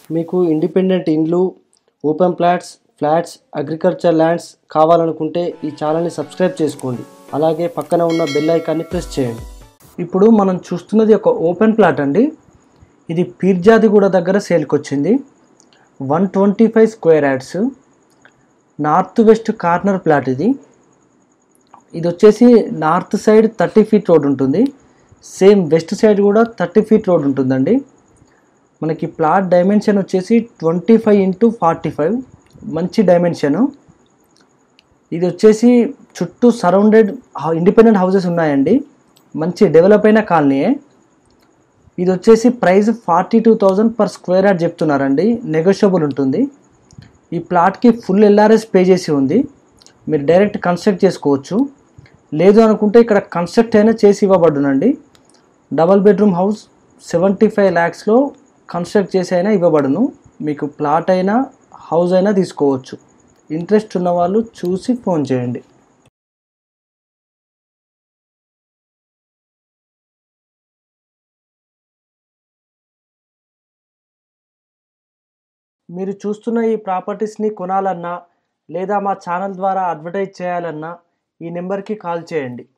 మీకు ఇండిపెండెంట్ ఇండ్లు open plots flats agriculture lands కావాలనుకుంటే ఈ ఛానల్ని సబ్స్క్రైబ్ చేసుకోండి అలాగే పక్కన ఉన్న బెల్ ఐకాన్ని ప్రెస్ చేయండి ఇప్పుడు మనం చూస్తున్నది ఒక ఓపెన్ ప్లాట్ అండి ఇది పీర్జాదిగూడ దగ్గర సేల్కి వచ్చింది one twenty five square yards north west corner plot ఇది ఇది వచ్చేసి north side thirty feet road ఉంటుంది సేమ్ వెస్ట్ సైడ్ కూడా థర్టీ ఫీట్ రోడ్ ఉంటుందండి మనకి ప్లాట్ డైమెన్షన్ వచ్చేసి twenty five into forty five మంచి డైమెన్షను ఇది వచ్చేసి చుట్టూ సరౌండెడ్ ఇండిపెండెంట్ హౌసెస్ ఉన్నాయండి మంచి డెవలప్ అయిన కాలనీయే ఇది వచ్చేసి price forty two thousand per square yard చెప్తున్నారండి నెగోషియబుల్ ఉంటుంది ఈ ప్లాట్కి ఫుల్ ఎల్ఆర్ఎస్ పే చేసి ఉంది మీరు డైరెక్ట్ కన్స్ట్రక్ట్ చేసుకోవచ్చు లేదు అనుకుంటే ఇక్కడ కన్స్ట్రక్ట్ అయినా చేసి ఇవ్వబడునండి double bedroom house seventy five ల్యాక్స్లో కన్స్ట్రక్ట్ చేసి అయినా ఇవ్వబడును మీకు ప్లాట్ అయినా హౌస్ అయినా తీసుకోవచ్చు ఇంట్రెస్ట్ ఉన్న వాళ్ళు చూసి ఫోన్ చేయండి మీరు చూస్తున్న ఈ ప్రాపర్టీస్ని కొనాలన్నా లేదా మా ఛానల్ ద్వారా అడ్వర్టైజ్ చేయాలన్నా ఈ నెంబర్కి కాల్ చేయండి